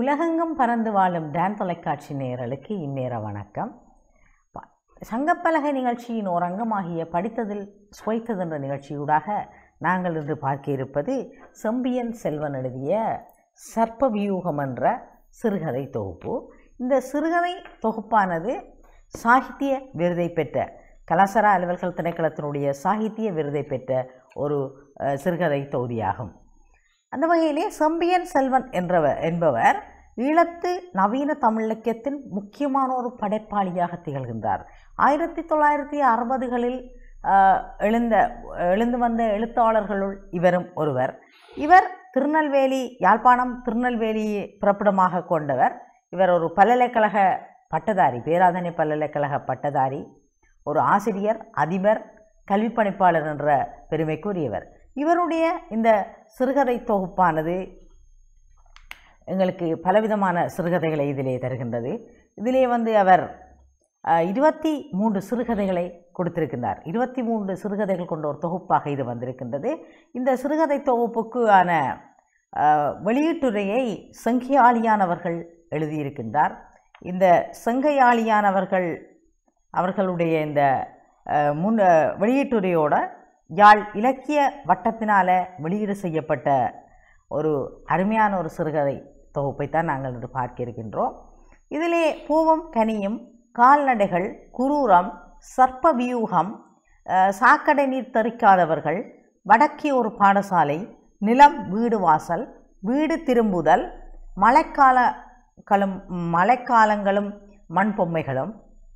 உலகெங்கும் பறந்து வாழும் டான் தொலைக்காட்சி நேயர்களுக்கு இந்நேர வணக்கம் ப- சங்கப்பலகை நிகழ்ச்சியின் ஒரு அங்கமாகிய படித்ததில் சுவைத்தது என்ற நிகழ்ச்சியூடாக நாங்கள் இன்று பார்க்க இருப்பது செம்பியன் செல்வன் எழுதிய சர்ப்ப வியூகம் என்ற சிறுகதை தொகுப்பு இந்த சிறுகதை தொகுப்பானது சாகித்ய விருதை பெற்ற கலாசார அலுவல்கள் திணைக்களத்தினுடைய சாகித்ய விருதை பெற்ற ஒரு அஹ், சிறுகதை தொகுதியாகும் அந்த வகையிலே செம்பியன் செல்வன் என்றவர் என்பவர் ஈழத்து நவீன தமிழ் இலக்கியத்தின் முக்கியமான ஒரு படைப்பாளியாக திகழ்கின்றார் ஆயிரத்தி தொள்ளாயிரத்தி அறுபதுகளில் எழுந்த எழுந்து வந்த எழுத்தாளர்களுள் இவரும் ஒருவர் இவர் திருநெல்வேலி யாழ்ப்பாணம் திருநெல்வேலி பிறப்பிடமாக கொண்டவர் இவர் ஒரு பல்கலைக்கழக பட்டதாரி பேராதனை பல்கலைக்கழக பட்டதாரி ஒரு ஆசிரியர் அதிபர் கல்விப் பணிப்பாளர் என்ற பெருமைக்குரியவர் இவருடைய இந்த சிறுகதை தொகுப்பானது எங்களுக்கு பலவிதமான சிறுகதைகளை இதிலே தருகின்றது இதிலே வந்து அவர் அஹ், இருபத்தி மூன்று சிறுகதைகளை கொடுத்திருக்கின்றார் இருபத்தி மூன்று சிறுகதைகள் கொண்ட ஒரு தொகுப்பாக இது வந்திருக்கின்றது இந்த சிறுகதை தொகுப்புக்கான அஹ், வெளியீட்டுரையை செங்கியாளியானவர்கள் எழுதியிருக்கின்றார் இந்த செங்கையாளியானவர்கள் அவர்களுடைய இந்த அஹ், முன் அஹ், வெளியீட்டுரையோட யாழ் இலக்கிய வட்டத்தினால் வெளியீடு செய்யப்பட்ட ஒரு அருமையான ஒரு சிறுகதை தொகுப்பைத்தான் நாங்கள் இன்று பார்க்க இருக்கின்றோம் இதிலே பூவும் கனியும் கால்நடைகள் குரூரம் சர்ப்ப வியூகம் அஹ், சாக்கடை நீர் தெறிக்காதவர்கள் வடக்கே ஒரு பாடசாலை நிலம் வீடு வாசல் வீடு திரும்புதல் மழைக்காலங்களும் மழைக்காலங்களும் மண் பொம்மைகளும்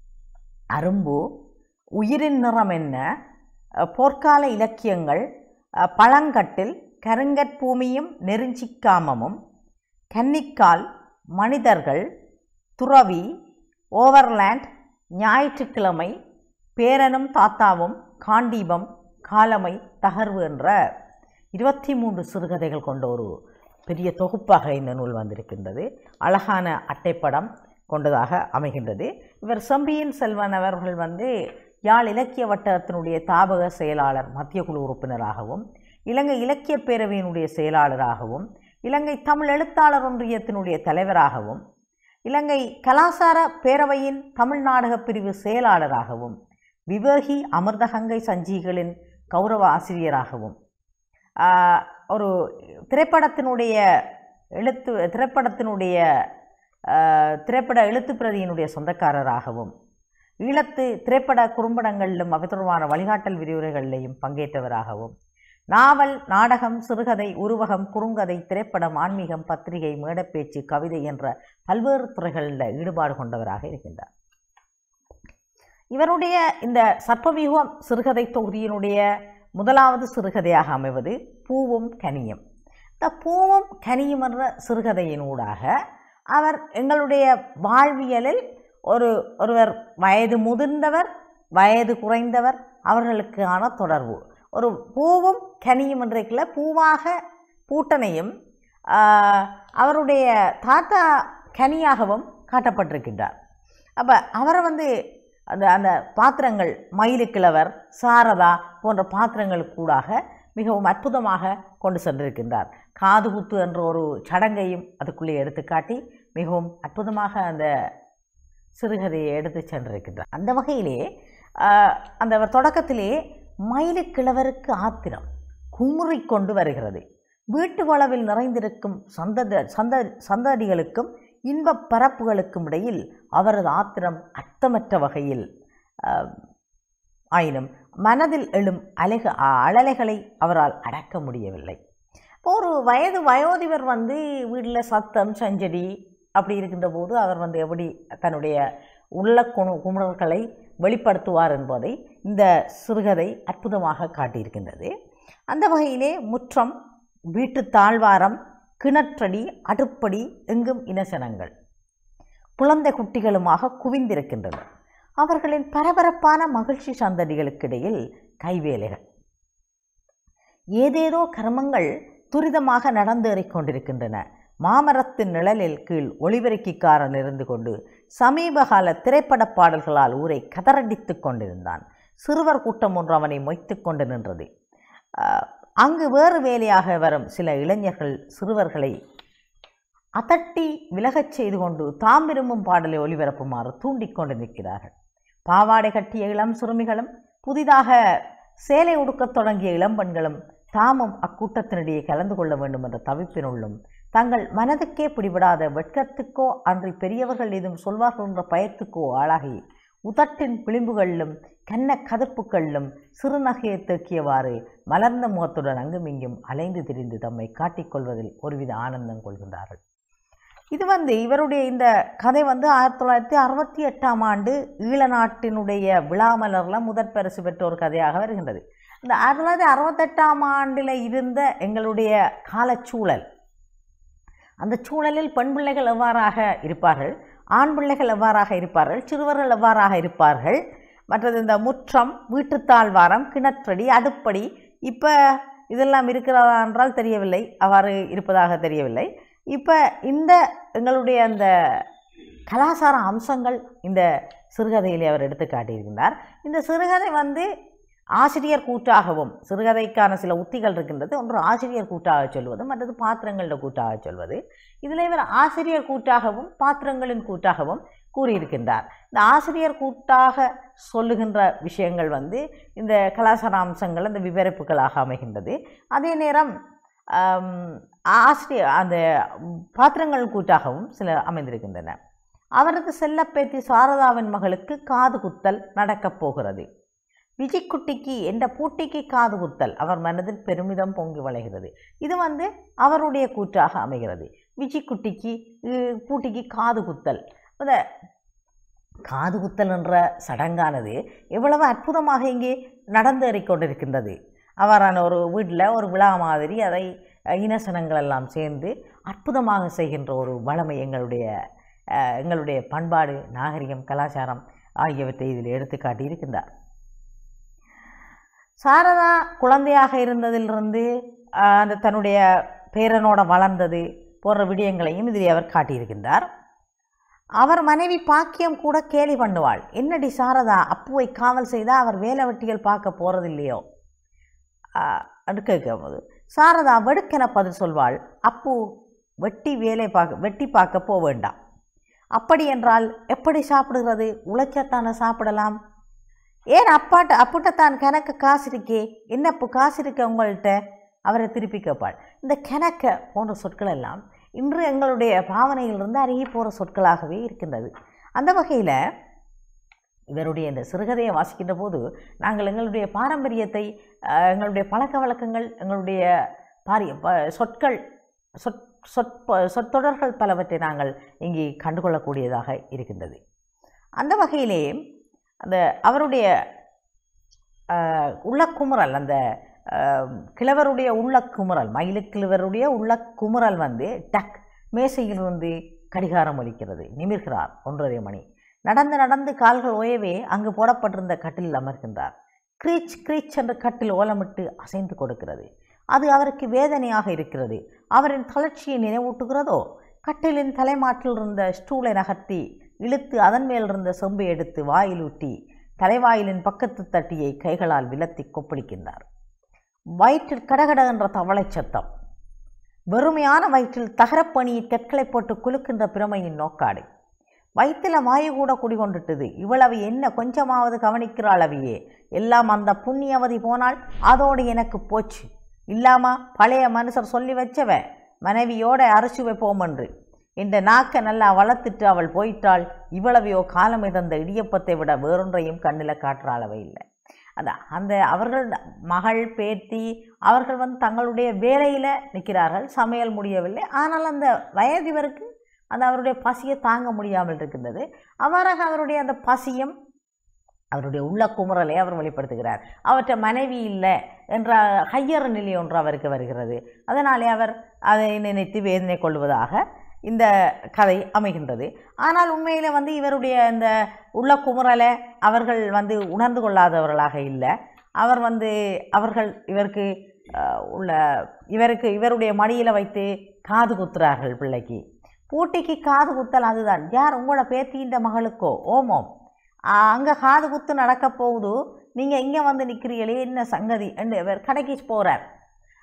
அரும்பு உயிரின் நிறம் என்ன அஹ், போர்க்கால இலக்கியங்கள் அஹ், பழங்கட்டில் கருங்கற்பூமியும் நெருஞ்சிக்காமமும் கன்னிக்கால் மனிதர்கள் துறவி ஓவர்லேண்ட் ஞாயிற்றுக்கிழமை பேரனும் தாத்தாவும் காண்டீபம் காலமை தகர்வு என்ற இருபத்தி மூன்று சிறுகதைகள் கொண்ட ஒரு பெரிய தொகுப்பாக இந்த நூல் வந்திருக்கின்றது அழகான அட்டைப்படம் கொண்டதாக அமைகின்றது இவர் செம்பியன் செல்வன் அவர்கள் வந்து யாழ் இலக்கிய வட்டத்தினுடைய தாபக செயலாளர் மத்திய குழு உறுப்பினராகவும் இலங்கை இலக்கிய பேரவையினுடைய செயலாளராகவும் இலங்கை தமிழ் எழுத்தாளர் ஒன்றியத்தினுடைய தலைவராகவும் இலங்கை கலாசார பேரவையின் தமிழ் நாடகப் பிரிவு செயலாளராகவும் விவேகி அமிர்தகங்கை சஞ்சிகளின் கௌரவ ஆசிரியராகவும் ஆஹ், ஒரு திரைப்படத்தினுடைய எழுத்து திரைப்படத்தினுடைய ஆஹ், திரைப்பட எழுத்துப் பிரதியினுடைய சொந்தக்காரராகவும் ஈழத்து திரைப்பட குறும்படங்களிலும் அவை தொடர்பான வழிகாட்டல் விரிவுரைகளிலையும் பங்கேற்றவராகவும் நாவல் நாடகம் சிறுகதை உருவகம் குறுங்கதை திரைப்படம் ஆன்மீகம் பத்திரிகை மேடைப்பேச்சு கவிதை என்ற பல்வேறு துறைகளில் ஈடுபாடு கொண்டவராக இருக்கின்றார் இவருடைய இந்த சர்ப்பவியூகம் சிறுகதை தொகுதியினுடைய முதலாவது சிறுகதையாக அமைவது பூவும் கனியும் இந்த பூவும் கனியும் என்ற சிறுகதையினூடாக அவர் எங்களுடைய வாழ்வியலில் ஒரு ஒருவர் வயது முதிர்ந்தவர் வயது குறைந்தவர் அவர்களுக்கான தொடர்பு ஒரு பூவும் கனியும் என்றைக்குல பூவாக பூட்டனையும் ஆஹ், அவருடைய தாத்தா கனியாகவும் காட்டப்பட்டிருக்கின்றார் அப்போ அவரை வந்து அந்த அந்த பாத்திரங்கள் மயிலுக்கிழவர் சாரதா போன்ற பாத்திரங்களுக்கூடாக மிகவும் அற்புதமாக கொண்டு சென்றிருக்கின்றார் காது குத்து என்ற ஒரு சடங்கையும் அதுக்குள்ளே எடுத்துக்காட்டி மிகவும் அற்புதமாக அந்த சிறுகதையை எடுத்து சென்றிருக்கின்றார் அந்த வகையிலே ஆஹ், அந்த அவர் தொடக்கத்திலே மயிலுக்கிழவருக்கு ஆத்திரம் குமுறிக் கொண்டு வருகிறது வீட்டு வளவில் நிறைந்திருக்கும் சந்தத சந்த சந்ததிகளுக்கும் இன்பப் பரப்புகளுக்கும் இடையில் அவரது ஆத்திரம் அர்த்தமற்ற வகையில் ஆஹ், ஆயினும் மனதில் எழும் அலைக அழலைகளை அவரால் அடக்க முடியவில்லை ஒரு வயது வயோதிபர் வந்து வீட்டில் சத்தம் சஞ்சடி அப்படி இருக்கின்ற போது அவர் வந்து எப்படி தன்னுடைய உள்ள குணு குமுறல்களை வெளிப்படுத்துவார் என்பதை இந்த சிறுகதை அற்புதமாக காட்டியிருக்கின்றது அந்த வகையிலே முற்றம் வீட்டு தாழ்வாரம் கிணற்றடி அடுப்படி எங்கும் இனசனங்கள் குழந்தை குட்டிகளுமாக குவிந்திருக்கின்றன அவர்களின் பரபரப்பான மகிழ்ச்சி சந்தடிகளுக்கிடையில் கைவேலைகள் ஏதேதோ கர்மங்கள் துரிதமாக நடந்தேறிக் கொண்டிருக்கின்றன மாமரத்தின் நிழலில் கீழ் ஒளிபெருக்கிக்காரன் இருந்து கொண்டு சமீபகால திரைப்படப் பாடல்களால் ஊரை கதறடித்துக் கொண்டிருந்தான் சிறுவர் கூட்டம் ஒன்று அவனை மொய்த்துக் கொண்டு நின்றது ஆஹ், அங்கு வேறு வேலையாக வரும் சில இளைஞர்கள் சிறுவர்களை அதட்டி விலகச் செய்து கொண்டு தாம் விரும்பும் பாடலை ஒளிபரப்புமாறு தூண்டிக் கொண்டு நிற்கிறார்கள் பாவாடை கட்டிய இளம் சிறுமிகளும் புதிதாக சேலை உடுக்கத் தொடங்கிய இளம்பெண்களும் தாமும் அக்கூட்டத்தினிடையே கலந்து கொள்ள வேண்டும் என்ற தவிப்பினுள்ளும் தங்கள் மனதுக்கே பிடிபடாத வெட்கத்துக்கோ அன்றில் பெரியவர்கள் ஏதும் சொல்வார்கள் என்ற பயத்துக்கோ ஆளாகி உதட்டின் விளிம்புகளிலும் கன்ன கதப்புகளிலும் சிறுநகையை தேக்கியவாறு மலர்ந்த முகத்துடன் அங்குமிங்கும் அலைந்து திரிந்து தம்மை காட்டிக்கொள்வதில் ஒருவித ஆனந்தம் கொள்கின்றார்கள் இது வந்து இவருடைய இந்த கதை வந்து ஆயிரத்தி தொள்ளாயிரத்தி அறுபத்தி எட்டாம் ஆண்டு ஈழ நாட்டினுடைய விழாமலரில் முதற் பரிசு பெற்ற ஒரு கதையாக வருகின்றது இந்த ஆயிரத்தி தொள்ளாயிரத்தி அறுபத்தெட்டாம் ஆண்டில் இருந்த எங்களுடைய காலச்சூழல் அந்த சூழலில் பெண் பிள்ளைகள் எவ்வாறாக இருப்பார்கள் ஆண் பிள்ளைகள் எவ்வாறாக இருப்பார்கள் சிறுவர்கள் எவ்வாறாக இருப்பார்கள் மற்றது இந்த முற்றம் வீட்டுத்தாழ்வாரம் கிணற்றடி அடுப்படி இப்போ இதெல்லாம் இருக்கிறதா என்றால் தெரியவில்லை அவ்வாறு இருப்பதாக தெரியவில்லை இப்போ இந்த எங்களுடைய அந்த கலாச்சார அம்சங்கள் இந்த சிறுகதையிலே அவர் எடுத்து காட்டியிருக்கின்றார் இந்த சிறுகதை வந்து ஆசிரியர் கூட்டாகவும் சிறுகதைக்கான சில உத்திகள் இருக்கின்றது ஒன்று ஆசிரியர் கூட்டாக சொல்வது மற்றது பாத்திரங்களோட கூட்டாக சொல்வது இதில் இவர் ஆசிரியர் கூட்டாகவும் பாத்திரங்களின் கூட்டாகவும் கூறியிருக்கின்றார் இந்த ஆசிரியர் கூட்டாக சொல்லுகின்ற விஷயங்கள் வந்து இந்த கலாச்சார அம்சங்கள் அந்த விவரிப்புகளாக அமைகின்றது அதே நேரம் ஆம், ஆசிரியர் அந்த பாத்திரங்கள் கூட்டாகவும் சில அமைந்திருக்கின்றன அவரது செல்லப்பேத்தி சாரதாவின் மகளுக்கு காது குத்தல் நடக்கப் போகிறது விஜய்குட்டிக்கு என்ற பூட்டிக்கு காது குத்தல் அவர் மனதில் பெருமிதம் பொங்கி வளைகிறது இது வந்து அவருடைய கூற்றாக அமைகிறது விஜய்குட்டிக்கு அஹ், பூட்டிக்கு காது குத்தல் அந்த காது குத்தல் என்ற சடங்கானது எவ்வளவு அற்புதமாக இங்கே நடந்தேறிக் கொண்டிருக்கின்றது அவ்வாறான ஒரு வீட்டில் ஒரு விழா மாதிரி அதை அஹ், இனசனங்கள் எல்லாம் சேர்ந்து அற்புதமாக செய்கின்ற ஒரு வளமை எங்களுடைய அஹ், எங்களுடைய பண்பாடு நாகரிகம் கலாச்சாரம் ஆகியவற்றை இதில் எடுத்து காட்டியிருக்கின்றார் சாரதா குழந்தையாக இருந்ததிலிருந்து ஆஹ், அந்த தன்னுடைய பேரனோட வளர்ந்தது போன்ற விடயங்களையும் இதில் அவர் காட்டியிருக்கின்றார் அவர் மனைவி பாக்கியம் கூட கேலி பண்ணுவாள் என்னடி சாரதா அப்புவை காவல் செய்தால் அவர் வேலை வெட்டிகள் பார்க்க போகிறதில்லையோ அது கேட்கும்போது சாரதா வெடுக்கென பதில் சொல்வாள் அப்பு வெட்டி வேலை பார்க்க வெட்டி பார்க்க போக வேண்டாம் அப்படி என்றால் எப்படி சாப்பிடுகிறது உழைச்சத்தானே சாப்பிடலாம் ஏன் அப்பாட்ட அப்புட்டத்தான் கணக்கு காசு இருக்கே என்னப்பு காசு இருக்க உங்கள்கிட்ட அவரை திருப்பி கேட்பாள் இந்த கணக்க போன்ற சொற்கள் எல்லாம் இன்று எங்களுடைய பாவனையிலிருந்து அருகி போகிற சொற்களாகவே இருக்கின்றது அந்த வகையில் இவருடைய இந்த சிறுகதையை வாசிக்கின்ற போது நாங்கள் எங்களுடைய பாரம்பரியத்தை அஹ், எங்களுடைய பழக்க வழக்கங்கள் எங்களுடைய பாரிய ப- சொற்கள் சொற் சொற்ப சொற்றொடர்கள் பலவற்றை நாங்கள் இங்கே கண்டுகொள்ளக்கூடியதாக இருக்கின்றது அந்த வகையிலே அந்த அவருடைய அஹ், உள்ளக்குமுறல் அந்த அஹ், கிழவருடைய உள்ளக்குமுறல் மயிலுக்கிழவருடைய உள்ளக்குமுறல் வந்து டக் மேசையிலிருந்து கடிகாரம் ஒலிக்கிறது நிமிர்கிறார் ஒன்றரை மணி நடந்து நடந்து கால்கள் ஓயவே அங்கு போடப்பட்டிருந்த கட்டிலில் அமர்கின்றார் கிரீச் கிரீச் என்ற கட்டில் ஓலமிட்டு அசைந்து கொடுக்கிறது அது அவருக்கு வேதனையாக இருக்கிறது அவரின் தளர்ச்சியை நினைவூட்டுகிறதோ கட்டிலின் தலைமாட்டில் இருந்த ஸ்டூலை நகர்த்தி இழுத்து அதன் மேல் இருந்த செம்பை எடுத்து வாயில் ஊட்டி தலைவாயிலின் பக்கத்து தட்டியை கைகளால் விலத்தி கொப்பளிக்கின்றார் வயிற்றில் கடகட என்ற தவளைச் சத்தம் வெறுமையான வயிற்றில் தகரப்பணியை கற்களை போட்டு குலுக்கின்ற பிரமையின் நோக்காடு வயிற்றில் வாயு கூட குடிகொண்டுட்டது இவ்வளவு என்ன கொஞ்சமாவது கவனிக்கிறாள் அவையே எல்லாம் அந்த புண்ணியவதி போனால் அதோடு எனக்கு போச்சு இல்லாமா பழைய மனுஷர் சொல்லி வச்சவ மனைவியோட அரைச்சு வைப்போம் என்று இந்த நாக்கை நல்லா வளர்த்துட்டு அவள் போயிட்டாள் இவ்வளவையோ காலம் இழந்த இடியப்பத்தை விட வேறொன்றையும் கண்ணில் காட்டுறாளவே இல்லை அந்த அந்த அவர்கள் மகள் பேத்தி அவர்கள் வந்து தங்களுடைய வேலையில் நிற்கிறார்கள் சமையல் முடியவில்லை ஆனால் அந்த வயதிவருக்கு அந்த அவருடைய பசியை தாங்க முடியாமல் இருக்கின்றது அவ்வாறாக அவருடைய அந்த பசியும் அவருடைய உள்ள குமுறலை அவர் வெளிப்படுத்துகிறார் அவற்றை மனைவி இல்லை என்ற ஹையர் நிலை ஒன்று அவருக்கு வருகிறது அதனாலே அவர் அதை நினைத்து வேதனை கொள்வதாக இந்த கதை அமைகின்றது ஆனால் உண்மையில் வந்து இவருடைய இந்த உள்ள குமுறலை அவர்கள் வந்து உணர்ந்து கொள்ளாதவர்களாக இல்லை அவர் வந்து அவர்கள் இவருக்கு அஹ், உள்ள இவருக்கு இவருடைய மடியில் வைத்து காது குத்துறார்கள் பிள்ளைக்கு பூட்டிக்கு காது குத்தல் அதுதான் யார் உங்களோட பேத்தின்ற மகளுக்கோ ஓமோம் அங்கே காது குத்து நடக்க போகுது நீங்கள் இங்கே வந்து நிற்கிறீங்களே என்ன சங்கதி என்று இவர் கடைக்கு போகிறார்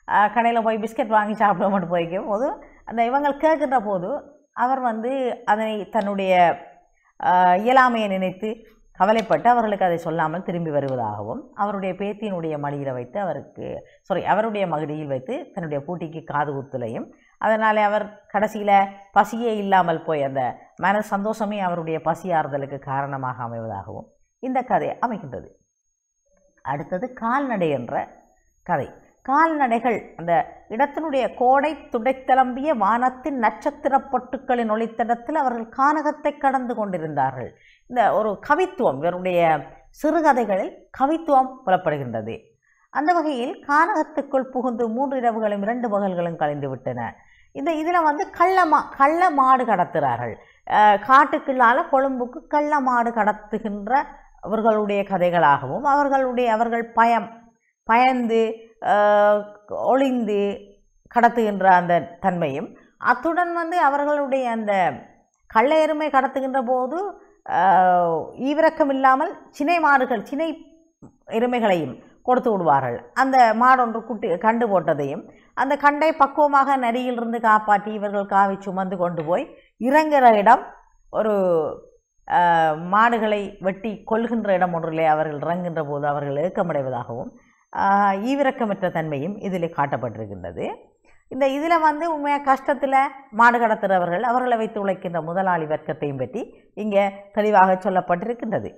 கடையில் போய் பிஸ்கட் வாங்கி சாப்பிடுவோம்னு போய்க்கும் போது அந்த இவங்க கேட்கின்ற போது அவர் வந்து அதனை தன்னுடைய ஆஹ், இயலாமையை நினைத்து கவலைப்பட்டு அவர்களுக்கு அதை சொல்லாமல் திரும்பி வருவதாகவும் அவருடைய பேத்தியினுடைய மடியில் வைத்து அவருக்கு சாரி அவருடைய மகடியில் வைத்து தன்னுடைய பூட்டிக்கு காது குத்துலையும் அதனால் அவர் கடைசியில் பசியே இல்லாமல் போய் அந்த மன சந்தோஷமே அவருடைய பசி ஆறுதலுக்கு காரணமாக அமைவதாகவும் இந்த கதை அமைகின்றது அடுத்தது கால்நடை என்ற கதை கால்நடைகள் அந்த இடத்தினுடைய கோடை துடைத்தளம்பிய வானத்தின் நட்சத்திர பொட்டுக்களின் ஒளித்தடத்தில் அவர்கள் கானகத்தை கடந்து கொண்டிருந்தார்கள் இந்த ஒரு கவித்துவம் இவருடைய சிறுகதைகளில் கவித்துவம் புலப்படுகின்றது அந்த வகையில் கானகத்துக்குள் புகுந்து மூன்று இரவுகளும் இரண்டு பகல்களும் கழிந்து விட்டன இந்த இதில் வந்து கள்ள மா கள்ள மாடு கடத்துகிறார்கள் அஹ் காட்டுக்குள்ளால கொழும்புக்கு கள்ள மாடு கடத்துகின்ற அவர்களுடைய கதைகளாகவும் அவர்களுடைய அவர்கள் பயம் பயந்து அஹ், ஒளிந்து கடத்துகின்ற அந்த தன்மையும் அத்துடன் வந்து அவர்களுடைய அந்த கள்ள எருமை கடத்துகின்ற போது அஹ், ஈவிரக்கம் இல்லாமல் சினை மாடுகள் சினை எருமைகளையும் கொடுத்து விடுவார்கள் அந்த மாடொன்று குட்டி கண்டு போட்டதையும் அந்த கண்டை பக்குவமாக நரியிலிருந்து காப்பாற்றி இவர்கள் காவி சுமந்து கொண்டு போய் இறங்குற இடம் ஒரு அஹ், மாடுகளை வெட்டி கொல்கின்ற இடம் ஒன்றிலே அவர்கள் இறங்குகின்ற போது அவர்கள் ஏக்கமடைவதாகவும் ஆஹ், ஈவிரக்கமற்ற தன்மையும் இதில் காட்டப்பட்டிருக்கின்றது இந்த இதில் வந்து உண்மையாக கஷ்டத்தில் மாடு கடத்துகிறவர்கள் அவர்களை வைத்து உழைக்கின்ற முதலாளி வர்க்கத்தையும் பற்றி இங்கே தெளிவாக சொல்லப்பட்டிருக்கின்றது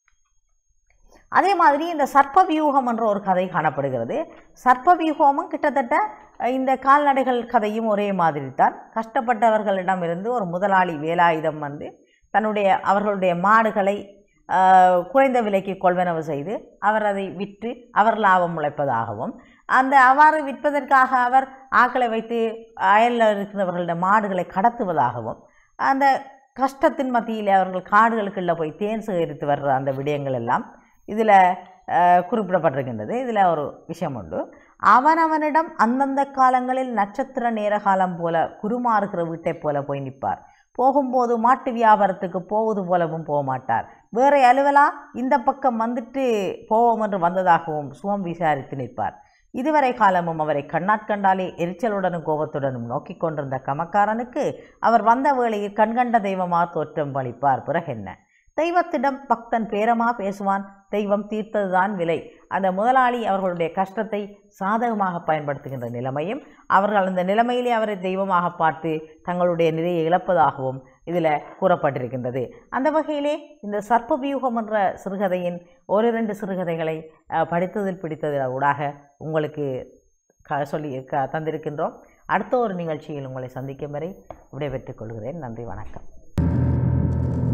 அதே மாதிரி இந்த சர்ப்ப வியூகம் என்ற ஒரு கதை காணப்படுகிறது சர்ப்ப வியூகமும் கிட்டத்தட்ட அஹ், இந்த கால்நடைகள் கதையும் ஒரே மாதிரி தான் கஷ்டப்பட்டவர்களிடமிருந்து ஒரு முதலாளி வேலாயுதம் வந்து தன்னுடைய அவர்களுடைய மாடுகளை ஆஹ், குறைந்த விலைக்கு கொள்வனவு செய்து அவர் அதை விற்று அவர் லாபம் உழைப்பதாகவும் அந்த அவ்வாறு விற்பதற்காக அவர் ஆக்களை வைத்து அயலில் இருக்கிறவர்களுடைய மாடுகளை கடத்துவதாகவும் அந்த கஷ்டத்தின் மத்தியில் அவர்கள் காடுகளுக்குள்ளே போய் தேன் சேகரித்து வர்ற அந்த விடயங்கள் எல்லாம் இதில் குறிப்பிடப்பட்டிருக்கின்றது இதில் ஒரு விஷயம் உண்டு அவனவனிடம் அந்தந்த காலங்களில் நட்சத்திர நேர காலம் போல குருமாறுகிற வீட்டைப் போல போய் நிற்பார் போகும்போது மாட்டு வியாபாரத்துக்கு போவது போலவும் போக மாட்டார் வேற அலுவலா இந்த பக்கம் வந்துட்டு போவோம் என்று வந்ததாகவும் சுவம் விசாரித்து நிற்பார் இதுவரை காலமும் அவரை கண்ணாட்கண்டாலே எரிச்சலுடனும் கோபத்துடனும் நோக்கிக் கொண்டிருந்த கமக்காரனுக்கு அவர் வந்த வேளையில் கண்கண்ட தெய்வமா தோற்றம் பளிப்பார் பிறகென்ன தெய்வத்திடம் பக்தன் பேரமா பேசுவான் தெய்வம் தீர்த்ததுதான் விலை அந்த முதலாளி அவர்களுடைய கஷ்டத்தை சாதகமாக பயன்படுத்துகின்ற நிலைமையும் அவர்கள் அந்த நிலைமையிலே அவரை தெய்வமாக பார்த்து தங்களுடைய நிலையை இழப்பதாகவும் இதில் கூறப்பட்டிருக்கின்றது அந்த வகையிலே இந்த சர்ப்ப வியூகம் என்ற சிறுகதையின் ஓரிரண்டு சிறுகதைகளை அஹ், படித்ததில் பிடித்ததில் ஊடாக உங்களுக்கு க சொல்லி க தந்திருக்கின்றோம் அடுத்த ஒரு நிகழ்ச்சியில் உங்களை சந்திக்கும் வரை விடைபெற்றுக் கொள்கிறேன் நன்றி வணக்கம்